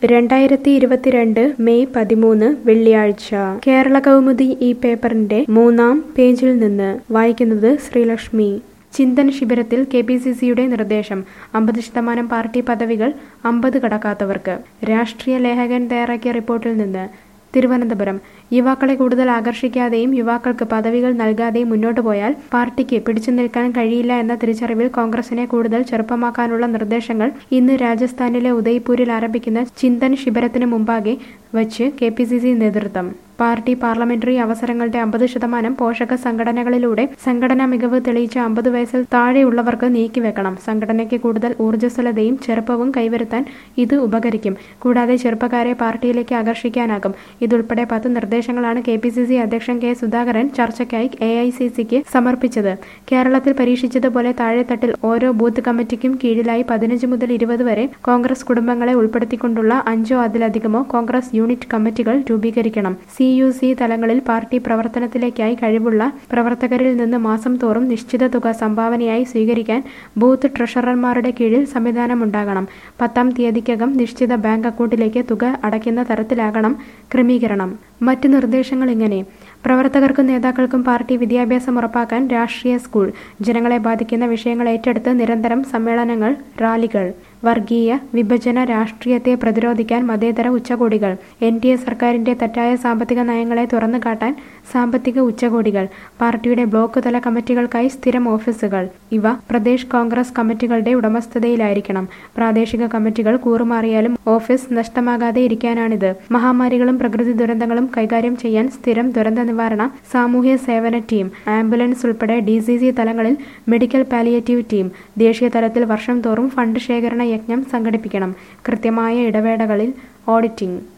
രണ്ടായിരത്തി ഇരുപത്തിരണ്ട് മെയ് പതിമൂന്ന് വെള്ളിയാഴ്ച കേരള കൗമുദി ഈ പേപ്പറിന്റെ മൂന്നാം പേജിൽ നിന്ന് വായിക്കുന്നത് ശ്രീലക്ഷ്മി ചിന്തൻ ശിബിരത്തിൽ കെ പി സി സിയുടെ നിർദ്ദേശം അമ്പത് ശതമാനം പാർട്ടി പദവികൾ അമ്പത് കടക്കാത്തവർക്ക് രാഷ്ട്രീയ ലേഖകൻ തയ്യാറാക്കിയ റിപ്പോർട്ടിൽ നിന്ന് തിരുവനന്തപുരം യുവാക്കളെ കൂടുതൽ ആകർഷിക്കാതെയും യുവാക്കൾക്ക് പദവികൾ നൽകാതെയും മുന്നോട്ടു പോയാൽ പാർട്ടിക്ക് പിടിച്ചു നിൽക്കാൻ കഴിയില്ല എന്ന തിരിച്ചറിവിൽ കോൺഗ്രസിനെ കൂടുതൽ ചെറുപ്പമാക്കാനുള്ള നിർദ്ദേശങ്ങൾ ഇന്ന് രാജസ്ഥാനിലെ ഉദയ്പൂരിൽ ആരംഭിക്കുന്ന ചിന്തൻ ശിബിരത്തിന് മുമ്പാകെ വച്ച് കെ പി സി സി നേതൃത്വം പാർട്ടി പാർലമെന്ററി അവസരങ്ങളുടെ അമ്പത് ശതമാനം പോഷക സംഘടനകളിലൂടെ സംഘടനാ മികവ് തെളിയിച്ച അമ്പത് വയസ്സിൽ താഴെയുള്ളവർക്ക് നീക്കിവെക്കണം സംഘടനയ്ക്ക് കൂടുതൽ ഊർജ്ജസ്വലതയും ചെറുപ്പവും കൈവരുത്താൻ ഇത് ഉപകരിക്കും കൂടാതെ ചെറുപ്പക്കാരെ പാർട്ടിയിലേക്ക് ആകർഷിക്കാനാകും ഇതുൾപ്പെടെ പത്ത് നിർദ്ദേശങ്ങളാണ് കെ പി സി സി അധ്യക്ഷൻ കെ സുധാകരൻ ചർച്ചയ്ക്കായി എ ഐ സി സിക്ക് സമർപ്പിച്ചത് കേരളത്തിൽ പരീക്ഷിച്ചതുപോലെ താഴെത്തട്ടിൽ ഓരോ ബൂത്ത് കമ്മിറ്റിക്കും കീഴിലായി പതിനഞ്ച് മുതൽ ഇരുപത് വരെ കോൺഗ്രസ് കുടുംബങ്ങളെ ഉൾപ്പെടുത്തിക്കൊണ്ടുള്ള അഞ്ചോ അതിലധികമോ കോൺഗ്രസ് യൂണിറ്റ് കമ്മിറ്റികൾ രൂപീകരിക്കണം സി യു സി തലങ്ങളിൽ പാർട്ടി പ്രവർത്തനത്തിലേക്കായി കഴിവുള്ള പ്രവർത്തകരിൽ നിന്ന് മാസം തോറും നിശ്ചിത തുക സംഭാവനയായി സ്വീകരിക്കാൻ ബൂത്ത് ട്രഷറർമാരുടെ കീഴിൽ സംവിധാനമുണ്ടാകണം പത്താം തീയതിക്കകം നിശ്ചിത ബാങ്ക് അക്കൗണ്ടിലേക്ക് തുക അടയ്ക്കുന്ന തരത്തിലാകണം ക്രമീകരണം മറ്റ് നിർദ്ദേശങ്ങൾ ഇങ്ങനെ പ്രവർത്തകർക്കും നേതാക്കൾക്കും പാർട്ടി വിദ്യാഭ്യാസം ഉറപ്പാക്കാൻ രാഷ്ട്രീയ സ്കൂൾ ജനങ്ങളെ ബാധിക്കുന്ന വിഷയങ്ങൾ ഏറ്റെടുത്ത് നിരന്തരം സമ്മേളനങ്ങൾ റാലികൾ വർഗീയ വിഭജന രാഷ്ട്രീയത്തെ പ്രതിരോധിക്കാൻ മതേതര ഉച്ചകോടികൾ എൻ ഡി എ സർക്കാരിന്റെ തെറ്റായ സാമ്പത്തിക നയങ്ങളെ തുറന്നു കാട്ടാൻ സാമ്പത്തിക ഉച്ചകോടികൾ പാർട്ടിയുടെ ബ്ലോക്ക് തല കമ്മിറ്റികൾക്കായി സ്ഥിരം ഓഫീസുകൾ ഇവ പ്രദേശ് കോൺഗ്രസ് കമ്മിറ്റികളുടെ ഉടമസ്ഥതയിലായിരിക്കണം പ്രാദേശിക കമ്മിറ്റികൾ കൂറുമാറിയാലും ഓഫീസ് നഷ്ടമാകാതെ ഇരിക്കാനാണിത് മഹാമാരികളും പ്രകൃതി ദുരന്തങ്ങളും കൈകാര്യം ചെയ്യാൻ സ്ഥിരം ദുരന്ത നിവാരണ സാമൂഹ്യ സേവന ടീം ആംബുലൻസ് ഉൾപ്പെടെ ഡി സി സി തലങ്ങളിൽ മെഡിക്കൽ പാലിയേറ്റീവ് ടീം ദേശീയ തലത്തിൽ വർഷം തോറും ഫണ്ട് ശേഖരണ യജ്ഞം സംഘടിപ്പിക്കണം കൃത്യമായ ഇടവേളകളിൽ ഓഡിറ്റിംഗ്